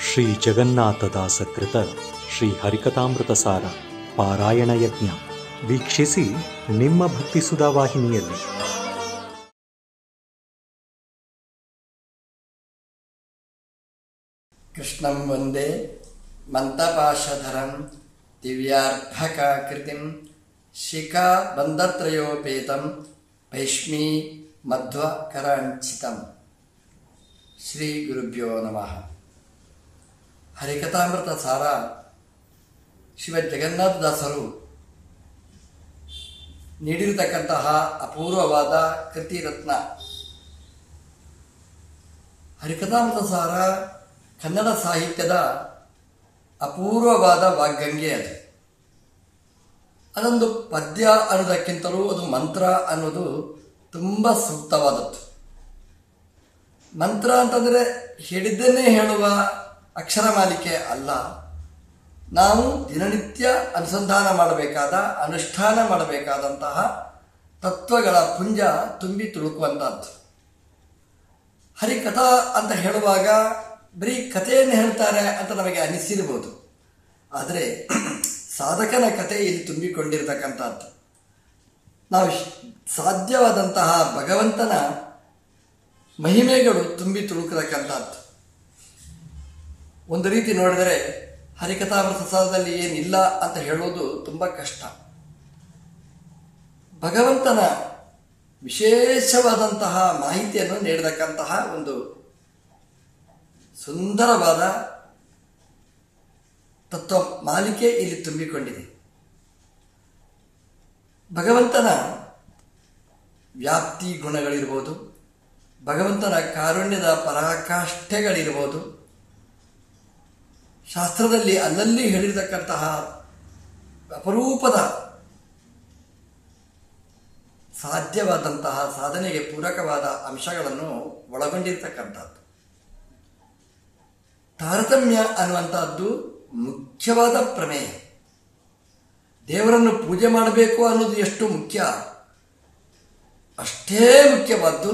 ಶ್ರೀ ಜಗನ್ನಾಥದಾಸ ಕೃತ ಶ್ರೀ ಹರಿಕಥಾಮೃತ ಸಾರ ಪಾರಾಯಣ ಯಜ್ಞ ವೀಕ್ಷಿಸಿ ನಿಮ್ಮ ಭಕ್ತಿ ಸುಧಾ ವಾಹಿನಿಯಲ್ಲಿ ಕೃಷ್ಣಂ ವಂದೇ ಮಂತಪಾಶಧರಂ ದಿವ್ಯಾರ್ಭಕಾಕೃತಿಂ ಶಿಖಾ ಬಂಧತ್ರಯೋಪೇತಂ ಭೈಷ್ಮೀ ಮಧ್ವಕರಾಂಚಿತಂ ಶ್ರೀ ಗುರುಭ್ಯೋ ನಮಃ ಹರಿಕಥಾಮೃತ ಸಾರ ಶಿವ ಜಗನ್ನಾಥದಾಸರು ನೀಡಿರತಕ್ಕಂತಹ ಅಪೂರ್ವವಾದ ಕೃತಿರತ್ನ ಹರಿಕಥಾಮೃತ ಸಾರ ಕನ್ನಡ ಸಾಹಿತ್ಯದ ಅಪೂರ್ವವಾದ ವಾಗ್ಗಂಗೆ ಅದು ಅದೊಂದು ಪದ್ಯ ಅನ್ನೋದಕ್ಕಿಂತಲೂ ಅದು ಮಂತ್ರ ಅನ್ನೋದು ತುಂಬ ಸೂಕ್ತವಾದದ್ದು ಮಂತ್ರ ಅಂತಂದರೆ ಹೇಳಿದ್ದನ್ನೇ ಹೇಳುವ ಅಕ್ಷರ ಮಾಲಿಕೆ ಅಲ್ಲ ನಾವು ದಿನನಿತ್ಯ ಅನುಸಂಧಾನ ಮಾಡಬೇಕಾದ ಅನುಷ್ಠಾನ ಮಾಡಬೇಕಾದಂತಹ ತತ್ವಗಳ ಪುಂಜ ತುಂಬಿ ತುಳುಕುವಂತಹದ್ದು ಹರಿಕಥಾ ಅಂತ ಹೇಳುವಾಗ ಬರೀ ಕಥೆಯನ್ನು ಹೇಳ್ತಾರೆ ಅಂತ ನಮಗೆ ಅನಿಸಿರ್ಬೋದು ಆದರೆ ಸಾಧಕನ ಕಥೆ ಇಲ್ಲಿ ತುಂಬಿಕೊಂಡಿರ್ತಕ್ಕಂಥದ್ದು ನಾವು ಶ್- ಸಾಧ್ಯವಾದಂತಹ ಭಗವಂತನ ಮಹಿಮೆಗಳು ತುಂಬಿ ತುಳುಕತಕ್ಕಂಥದ್ದು ಒಂದು ರೀತಿ ನೋಡಿದರೆ ಹರಿಕಥಾಮೃತ ಸಾರದಲ್ಲಿ ಏನಿಲ್ಲ ಅಂತ ಹೇಳೋದು ತುಂಬ ಕಷ್ಟ ಭಗವಂತನ ವಿಶೇಷವಾದಂತಹ ಮಾಹಿತಿಯನ್ನು ನೀಡತಕ್ಕಂತಹ ಒಂದು ಸುಂದರವಾದ ತತ್ವ ಮಾಲಿಕೆ ಇಲ್ಲಿ ತುಂಬಿಕೊಂಡಿದೆ ಭಗವಂತನ ವ್ಯಾಪ್ತಿ ಗುಣಗಳಿರ್ಬೋದು ಭಗವಂತನ ಕಾರುಣ್ಯದ ಪರಾಕಾಷ್ಠೆಗಳಿರ್ಬೋದು ಶಾಸ್ತ್ರದಲ್ಲಿ ಅಲ್ಲಲ್ಲಿ ಹೇಳಿರ್ತಕ್ಕಂತಹ ಅಪರೂಪದ ಸಾಧ್ಯವಾದಂತಹ ಸಾಧನೆಗೆ ಪೂರಕವಾದ ಅಂಶಗಳನ್ನು ಒಳಗೊಂಡಿರ್ತಕ್ಕಂಥದ್ದು ತಾರತಮ್ಯ ಅನ್ನುವಂಥದ್ದು ಮುಖ್ಯವಾದ ಪ್ರಮೇಯ ದೇವರನ್ನು ಪೂಜೆ ಮಾಡಬೇಕು ಅನ್ನೋದು ಎಷ್ಟು ಮುಖ್ಯ ಅಷ್ಟೇ ಮುಖ್ಯವಾದ್ದು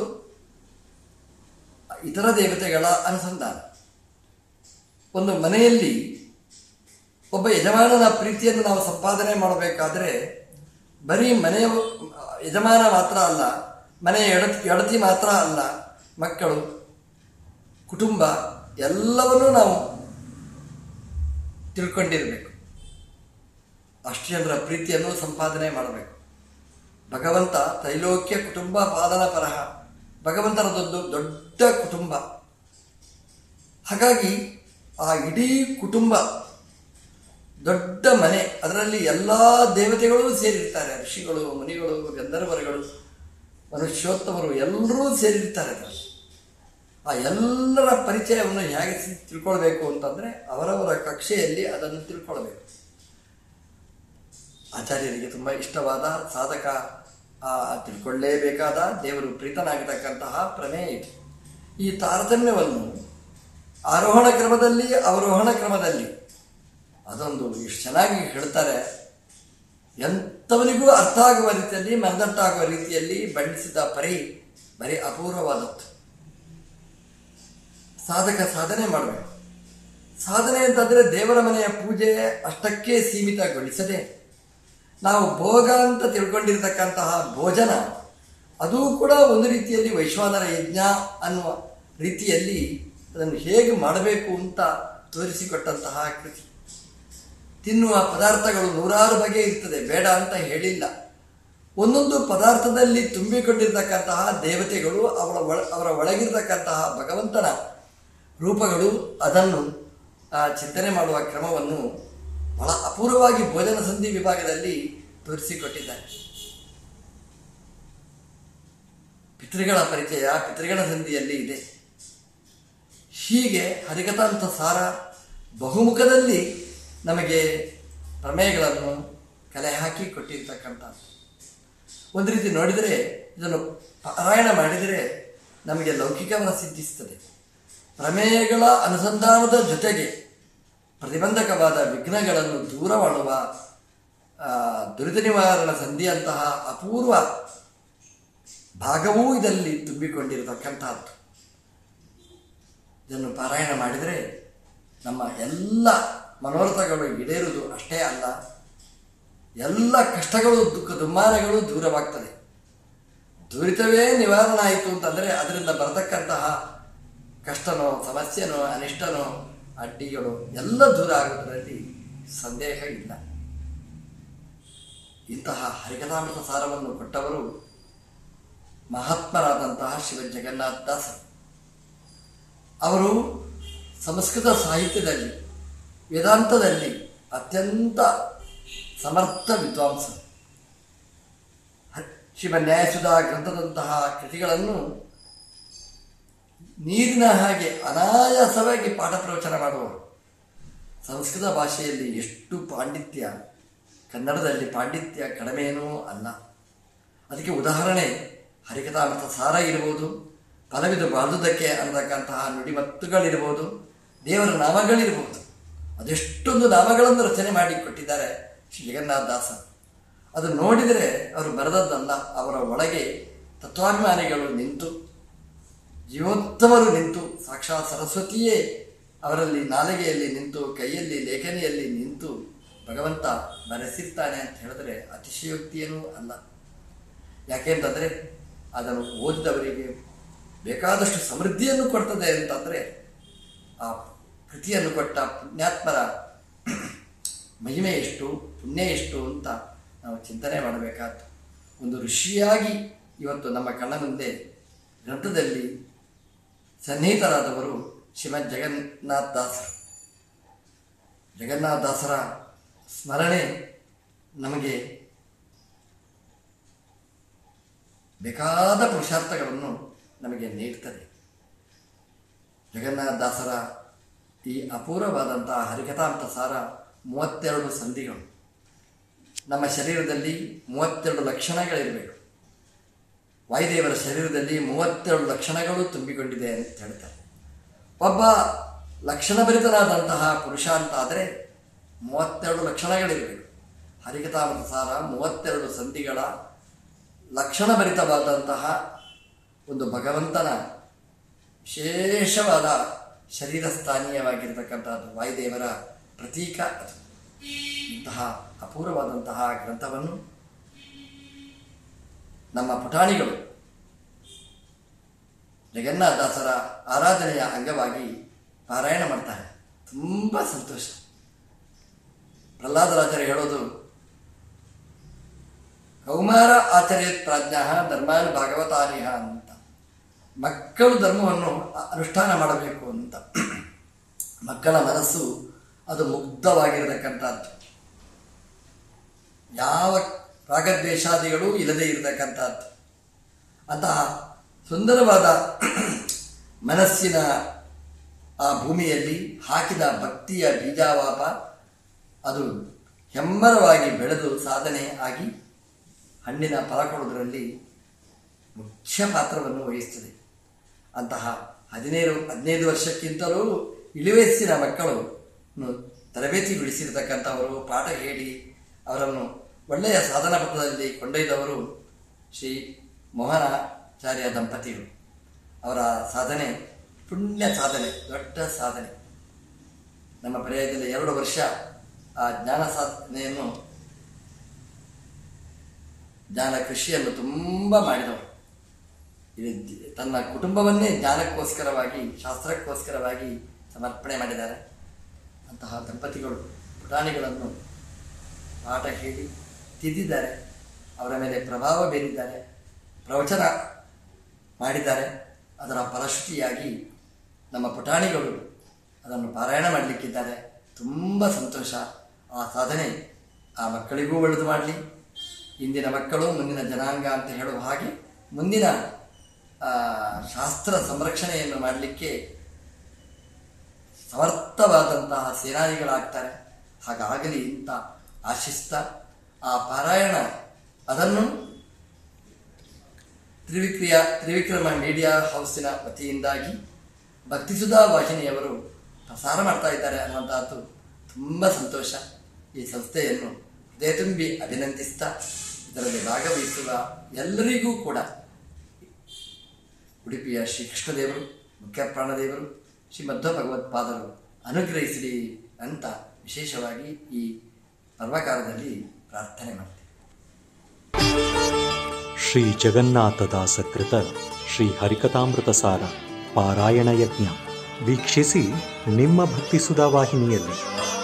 ಇತರ ದೇವತೆಗಳ ಅನುಸಂಧಾನ ಒಂದು ಮನೆಯಲ್ಲಿ ಒಬ್ಬ ಯಜಮಾನನ ಪ್ರೀತಿಯನ್ನು ನಾವು ಸಂಪಾದನೆ ಮಾಡಬೇಕಾದ್ರೆ ಬರೀ ಮನೆಯ ಯಜಮಾನ ಮಾತ್ರ ಅಲ್ಲ ಮನೆಯ ಎಡತಿ ಎಡತಿ ಮಾತ್ರ ಅಲ್ಲ ಮಕ್ಕಳು ಕುಟುಂಬ ಎಲ್ಲವನ್ನೂ ನಾವು ತಿಳ್ಕೊಂಡಿರಬೇಕು ಅಷ್ಟು ಜನರ ಪ್ರೀತಿಯನ್ನು ಸಂಪಾದನೆ ಮಾಡಬೇಕು ಭಗವಂತ ತ್ರೈಲೋಕ್ಯ ಕುಟುಂಬ ಪಾಲನ ಪರಹ ಭಗವಂತನದೊಂದು ದೊಡ್ಡ ಕುಟುಂಬ ಹಾಗಾಗಿ ಆ ಇಡೀ ಕುಟುಂಬ ದೊಡ್ಡ ಮನೆ ಅದರಲ್ಲಿ ಎಲ್ಲ ದೇವತೆಗಳು ಸೇರಿರ್ತಾರೆ ಋಷಿಗಳು ಮುನಿಗಳು ಗಂಧರ್ವರುಗಳು ಮನುಷ್ಯೋತ್ತಮರು ಎಲ್ಲರೂ ಸೇರಿರ್ತಾರೆ ಅದರಲ್ಲಿ ಆ ಎಲ್ಲರ ಪರಿಚಯವನ್ನು ಹೇಗೆ ತಿ- ತಿಳ್ಕೊಳ್ಬೇಕು ಅಂತಂದರೆ ಅವರವರ ಕಕ್ಷೆಯಲ್ಲಿ ಅದನ್ನು ತಿಳ್ಕೊಳ್ಬೇಕು ಆಚಾರ್ಯರಿಗೆ ತುಂಬ ಇಷ್ಟವಾದ ಸಾಧಕ ಆ, ತಿಳ್ಕೊಳ್ಳೇಬೇಕಾದ ದೇವರು ಪ್ರೀತನಾಗಿರ್ತಕ್ಕಂತಹ ಪ್ರಮೇಯ ಇದು ಈ ತಾರತಮ್ಯವನ್ನು ಆರೋಹಣ ಕ್ರಮದಲ್ಲಿ ಅವರೋಹಣ ಕ್ರಮದಲ್ಲಿ ಅದೊಂದು ಎಷ್ಟು ಚೆನ್ನಾಗಿ ಹೇಳ್ತಾರೆ ಎಂಥವನಿಗೂ ಅರ್ಥ ಆಗುವ ರೀತಿಯಲ್ಲಿ ಮನದಟ್ಟಾಗುವ ರೀತಿಯಲ್ಲಿ ಬಣ್ಣಿಸಿದ ಪರಿ ಬರೀ ಅಪೂರ್ವವಾದದ್ದು ಸಾಧಕ ಸಾಧನೆ ಮಾಡಬೇಕು ಸಾಧನೆ ಅಂತಂದರೆ ದೇವರ ಮನೆಯ ಪೂಜೆ ಅಷ್ಟಕ್ಕೆ ಸೀಮಿತಗೊಳಿಸದೆ ನಾವು ಭೋಗ ಅಂತ ತಿಳ್ಕೊಂಡಿರ್ತಕ್ಕಂತಹ ಭೋಜನ ಅದೂ ಕೂಡ ಒಂದು ರೀತಿಯಲ್ಲಿ ವೈಶ್ವಾನರ ಯಜ್ಞ ಅನ್ನುವ ರೀತಿಯಲ್ಲಿ ಅದನ್ನು ಹೇಗೆ ಮಾಡಬೇಕು ಅಂತ ತೋರಿಸಿಕೊಟ್ಟಂತಹ ಕೃತಿ ತಿನ್ನುವ ಪದಾರ್ಥಗಳು ನೂರಾರು ಬಗೆ ಇರ್ತದೆ ಬೇಡ ಅಂತ ಹೇಳಿಲ್ಲ ಒಂದೊಂದು ಪದಾರ್ಥದಲ್ಲಿ ತುಂಬಿಕೊಂಡಿರ್ತಕ್ಕಂತಹ ದೇವತೆಗಳು ಅವರ ಒಳ ಅವರ ಒಳಗಿರ್ತಕ್ಕಂತಹ ಭಗವಂತನ ರೂಪಗಳು ಅದನ್ನು ಆ, ಚಿಂತನೆ ಮಾಡುವ ಕ್ರಮವನ್ನು ಬಹಳ ಅಪೂರ್ವವಾಗಿ ಭೋಜನ ಸಂಧಿ ವಿಭಾಗದಲ್ಲಿ ತೋರಿಸಿಕೊಟ್ಟಿದ್ದಾರೆ ಪಿತೃಗಳ ಪರಿಚಯ ಪಿತೃಗಳ ಸಂಧಿಯಲ್ಲಿ ಇದೆ ಹೀಗೆ ಹರಿಕಥಾಂತ ಸಾರ ಬಹುಮುಖದಲ್ಲಿ ನಮಗೆ ಪ್ರಮೇಯಗಳನ್ನು ಕಲೆ ಹಾಕಿ ಕೊಟ್ಟಿರ್ತಕ್ಕಂಥದ್ದು ಒಂದು ರೀತಿ ನೋಡಿದರೆ ಇದನ್ನು ಪಾರಾಯಣ ಮಾಡಿದರೆ ನಮಗೆ ಲೌಕಿಕವನ್ನು ಸಿದ್ಧಿಸ್ತದೆ ಪ್ರಮೇಯಗಳ ಅನುಸಂಧಾನದ ಜೊತೆಗೆ ಪ್ರತಿಬಂಧಕವಾದ ವಿಘ್ನಗಳನ್ನು ದೂರ ಮಾಡುವ ಆ, ದುರಿತ ನಿವಾರಣ ಸಂಧಿಯಂತಹ ಅಪೂರ್ವ ಭಾಗವೂ ಇದರಲ್ಲಿ ತುಂಬಿಕೊಂಡಿರತಕ್ಕಂಥದ್ದು ಇದನ್ನು ಪಾರಾಯಣ ಮಾಡಿದರೆ ನಮ್ಮ ಎಲ್ಲ ಮನೋರಥಗಳು ಈಡೇರುವುದು ಅಷ್ಟೇ ಅಲ್ಲ ಎಲ್ಲ ಕಷ್ಟಗಳು ದುಃಖ ದುಮ್ಮಾನಗಳು ದೂರವಾಗ್ತದೆ ದುರಿತವೇ ನಿವಾರಣೆ ಆಯಿತು ಅಂತಂದರೆ ಅದರಿಂದ ಬರತಕ್ಕಂತಹ ಕಷ್ಟನೋ ಸಮಸ್ಯೆನೋ ಅನಿಷ್ಟನೋ ಅಡ್ಡಿಗಳು ಎಲ್ಲ ದೂರ ಆಗುವುದರಲ್ಲಿ ಸಂದೇಹ ಇಲ್ಲ ಇಂತಹ ಹರಿಕಥಾಮೃತ ಸಾರವನ್ನು ಕೊಟ್ಟವರು ಮಹಾತ್ಮರಾದಂತಹ ಶಿವ ಜಗನ್ನಾಥ ದಾಸರು ಅವರು ಸಂಸ್ಕೃತ ಸಾಹಿತ್ಯದಲ್ಲಿ ವೇದಾಂತದಲ್ಲಿ ಅತ್ಯಂತ ಸಮರ್ಥ ವಿದ್ವಾಂಸರು ಹ- ಶಿವ ನ್ಯಾಯಸುಧಾ ಗ್ರಂಥದಂತಹ ಕೃತಿಗಳನ್ನು ನೀರಿನ ಹಾಗೆ ಅನಾಯಾಸವಾಗಿ ಪಾಠ ಪ್ರವಚನ ಮಾಡುವರು ಸಂಸ್ಕೃತ ಭಾಷೆಯಲ್ಲಿ ಎಷ್ಟು ಪಾಂಡಿತ್ಯ ಕನ್ನಡದಲ್ಲಿ ಪಾಂಡಿತ್ಯ ಕಡಿಮೆಯೂ ಅಲ್ಲ ಅದಕ್ಕೆ ಉದಾಹರಣೆ ಹರಿಕಥಾಮೃತ ಸಾರ ಇರ್ಬೋದು ಫಲವಿದು ಬಾದುದಕ್ಕೆ ಅನ್ನತಕ್ಕಂತಹ ನುಡಿಮತ್ತುಗಳಿರ್ಬೋದು ದೇವರ ನಾಮಗಳಿರ್ಬೋದು ಅದೆಷ್ಟೊಂದು ನಾಮಗಳನ್ನು ರಚನೆ ಮಾಡಿ ಕೊಟ್ಟಿದ್ದಾರೆ ಶ್ರೀ ಜಗನ್ನಾಥ ದಾಸ ಅದು ನೋಡಿದರೆ ಅವರು ಬರೆದದ್ದಲ್ಲ ಅವರ ಒಳಗೆ ತತ್ವಾಭಿಮಾನಿಗಳು ನಿಂತು ಜೀವೋತ್ತಮರು ನಿಂತು ಸಾಕ್ಷಾತ್ ಸರಸ್ವತಿಯೇ ಅವರಲ್ಲಿ ನಾಲಿಗೆಯಲ್ಲಿ ನಿಂತು ಕೈಯಲ್ಲಿ ಲೇಖನಿಯಲ್ಲಿ ನಿಂತು ಭಗವಂತ ಬರೆಸಿರ್ತಾನೆ ಅಂತ ಹೇಳಿದ್ರೆ ಅತಿಶಯೋಕ್ತಿಯೇನೂ ಅಲ್ಲ ಯಾಕೆಂತಂದರೆ ಅದನ್ನು ಓದಿದವರಿಗೆ ಬೇಕಾದಷ್ಟು ಸಮೃದ್ಧಿಯನ್ನು ಕೊಡ್ತದೆ ಅಂತಂದರೆ ಆ ಕೃತಿಯನ್ನು ಕೊಟ್ಟ ಪುಣ್ಯಾತ್ಮರ ಮಹಿಮೆ ಎಷ್ಟು ಪುಣ್ಯ ಎಷ್ಟು ಅಂತ ನಾವು ಚಿಂತನೆ ಮಾಡಬೇಕಾದ್ದು ಒಂದು ಋಷಿಯಾಗಿ ಇವತ್ತು ನಮ್ಮ ಕಣ್ಣ ಮುಂದೆ ಗ್ರಂಥದಲ್ಲಿ ಸನ್ನಿಹಿತರಾದವರು ಶ್ರೀಮದ್ ಜಗನ್ನಾಥ ದಾಸರು ಜಗನ್ನಾಥ ದಾಸರ ಸ್ಮರಣೆ ನಮಗೆ ಬೇಕಾದ ಪುರುಷಾರ್ಥಗಳನ್ನು ನಮಗೆ ನೀಡ್ತದೆ ಜಗನ್ನಾಥ ದಾಸರ ಈ ಅಪೂರ್ವವಾದಂತಹ ಹರಿಕಥಾಂತ ಸಾರ ಮೂವತ್ತೆರಡು ಸಂಧಿಗಳು ನಮ್ಮ ಶರೀರದಲ್ಲಿ ಮೂವತ್ತೆರಡು ಲಕ್ಷಣಗಳಿರಬೇಕು ವಾಯುದೇವರ ಶರೀರದಲ್ಲಿ ಮೂವತ್ತೆರಡು ಲಕ್ಷಣಗಳು ತುಂಬಿಕೊಂಡಿದೆ ಅಂತ ಹೇಳ್ತಾರೆ ಒಬ್ಬ ಲಕ್ಷಣಭರಿತನಾದಂತಹ ಪುರುಷ ಅಂತ ಆದರೆ ಮೂವತ್ತೆರಡು ಲಕ್ಷಣಗಳಿರಬೇಕು ಹರಿಕಥಾಮೃತ ಸಾರ ಮೂವತ್ತೆರಡು ಸಂಧಿಗಳ ಲಕ್ಷಣಭರಿತವಾದಂತಹ ಒಂದು ಭಗವಂತನ ವಿಶೇಷವಾದ ಶರೀರ ಸ್ಥಾನೀಯವಾಗಿರ್ತಕ್ಕಂಥದ್ದು ವಾಯುದೇವರ ಪ್ರತೀಕ ಅದು ಇಂತಹ ಅಪೂರ್ವವಾದಂತಹ ಗ್ರಂಥವನ್ನು ನಮ್ಮ ಪುಟಾಣಿಗಳು ಜಗನ್ನಾಥದಾಸರ ಆರಾಧನೆಯ ಅಂಗವಾಗಿ ಪಾರಾಯಣ ಮಾಡ್ತಾರೆ ತುಂಬ ಸಂತೋಷ ಪ್ರಹ್ಲಾದರಾಜರು ಹೇಳೋದು ಕೌಮಾರ ಆಚರ್ಯತ್ ಪ್ರಾಜ್ಞ ಧರ್ಮಾನು ಭಾಗವತಾನಿಹ ಅಂತ ಮಕ್ಕಳು ಧರ್ಮವನ್ನು ಅನುಷ್ಠಾನ ಮಾಡಬೇಕು ಅಂತ ಮಕ್ಕಳ ಮನಸ್ಸು ಅದು ಮುಗ್ಧವಾಗಿರತಕ್ಕಂಥದ್ದು ಯಾವ ರಾಗದ್ವೇಷಾದಿಗಳು ಇಲ್ಲದೆ ಇರತಕ್ಕಂಥದ್ದು ಅಂತಹ ಸುಂದರವಾದ ಮನಸ್ಸಿನ ಆ ಭೂಮಿಯಲ್ಲಿ ಹಾಕಿದ ಭಕ್ತಿಯ ಬೀಜಾವಾಪ ಅದು ಹೆಮ್ಮರವಾಗಿ ಬೆಳೆದು ಸಾಧನೆ ಆಗಿ ಹಣ್ಣಿನ ಫಲ ಕೊಡುವುದರಲ್ಲಿ ಮುಖ್ಯ ಪಾತ್ರವನ್ನು ವಹಿಸ್ತದೆ ಅಂತಹ ಹದಿನೈದು ಹದಿನೈದು ವರ್ಷಕ್ಕಿಂತಲೂ ಇಳಿವಯಸ್ಸಿನ ಮಕ್ಕಳು ತರಬೇತಿಗೊಳಿಸಿರ್ತಕ್ಕಂಥವರು ಪಾಠ ಹೇಳಿ ಅವರನ್ನು ಒಳ್ಳೆಯ ಸಾಧನಾ ಪಥದಲ್ಲಿ ಕೊಂಡೊಯ್ದವರು ಶ್ರೀ ಮೋಹನಾಚಾರ್ಯ ದಂಪತಿಗಳು ಅವರ ಸಾಧನೆ ಪುಣ್ಯ ಸಾಧನೆ ದೊಡ್ಡ ಸಾಧನೆ ನಮ್ಮ ಪರ್ಯಾಯದಲ್ಲಿ ಎರಡು ವರ್ಷ ಆ ಜ್ಞಾನ ಸಾಧನೆಯನ್ನು ಜ್ಞಾನ ಕೃಷಿಯನ್ನು ತುಂಬ ಮಾಡಿದವರು ಇದು ಜ- ತನ್ನ ಕುಟುಂಬವನ್ನೇ ಜ್ಞಾನಕ್ಕೋಸ್ಕರವಾಗಿ ಶಾಸ್ತ್ರಕ್ಕೋಸ್ಕರವಾಗಿ ಸಮರ್ಪಣೆ ಮಾಡಿದ್ದಾರೆ ಅಂತಹ ದಂಪತಿಗಳು ಪುಟಾಣಿಗಳನ್ನು ಪಾಠ ಹೇಳಿ ತಿದ್ದಿದ್ದಾರೆ ಅವರ ಮೇಲೆ ಪ್ರಭಾವ ಬೀರಿದ್ದಾರೆ ಪ್ರವಚನ ಮಾಡಿದ್ದಾರೆ ಅದರ ಫಲಶ್ರುತಿಯಾಗಿ ನಮ್ಮ ಪುಟಾಣಿಗಳು ಅದನ್ನು ಪಾರಾಯಣ ಮಾಡಲಿಕ್ಕಿದ್ದಾರೆ ತುಂಬ ಸಂತೋಷ ಆ ಸಾಧನೆ ಆ ಮಕ್ಕಳಿಗೂ ಒಳ್ಳೆದು ಮಾಡಲಿ ಇಂದಿನ ಮಕ್ಕಳು ಮುಂದಿನ ಜನಾಂಗ ಅಂತ ಹೇಳುವ ಹಾಗೆ ಮುಂದಿನ ಆ, ಶಾಸ್ತ್ರ ಸಂರಕ್ಷಣೆಯನ್ನು ಮಾಡಲಿಕ್ಕೆ ಸಮರ್ಥವಾದಂತಹ ಸೇನಾನಿಗಳಾಗ್ತಾರೆ ಹಾಗಾಗಲಿ ಅಂತ ಆಶಿಸ್ತಾ ಆ ಪಾರಾಯಣ ಅದನ್ನು ತ್ರಿವಿಕ್ರಿಯ ತ್ರಿವಿಕ್ರಮ ಮೀಡಿಯಾ ಹೌಸಿನ ವತಿಯಿಂದಾಗಿ ಭಕ್ತಿಸುಧಾ ವಾಹಿನಿಯವರು ಪ್ರಸಾರ ಮಾಡ್ತಾ ಇದ್ದಾರೆ ಅನ್ನುವಂಥದ್ದು ತುಂಬ ಸಂತೋಷ ಈ ಸಂಸ್ಥೆಯನ್ನು ಹೃದಯ ತುಂಬಿ ಅಭಿನಂದಿಸ್ತಾ ಇದರಲ್ಲಿ ಭಾಗವಹಿಸುವ ಎಲ್ಲರಿಗೂ ಕೂಡ ಉಡುಪಿಯ ಶ್ರೀ ಕೃಷ್ಣದೇವರು ಮುಖ್ಯ ಪ್ರಾಣದೇವರು ಶ್ರೀ ಮಧ್ವ ಭಗವತ್ಪಾದರು ಅನುಗ್ರಹಿಸಲಿ ಅಂತ ವಿಶೇಷವಾಗಿ ಈ ಪರ್ವಕಾಲದಲ್ಲಿ ಪ್ರಾರ್ಥನೆ ಮಾಡ್ತೇವೆ ಶ್ರೀ ಜಗನ್ನಾಥದಾಸ ಕೃತ ಶ್ರೀ ಹರಿಕಥಾಮೃತ ಸಾರ ಪಾರಾಯಣ ಯಜ್ಞ ವೀಕ್ಷಿಸಿ ನಿಮ್ಮ ಭಕ್ತಿ ಸುಧಾ ವಾಹಿನಿಯಲ್ಲಿ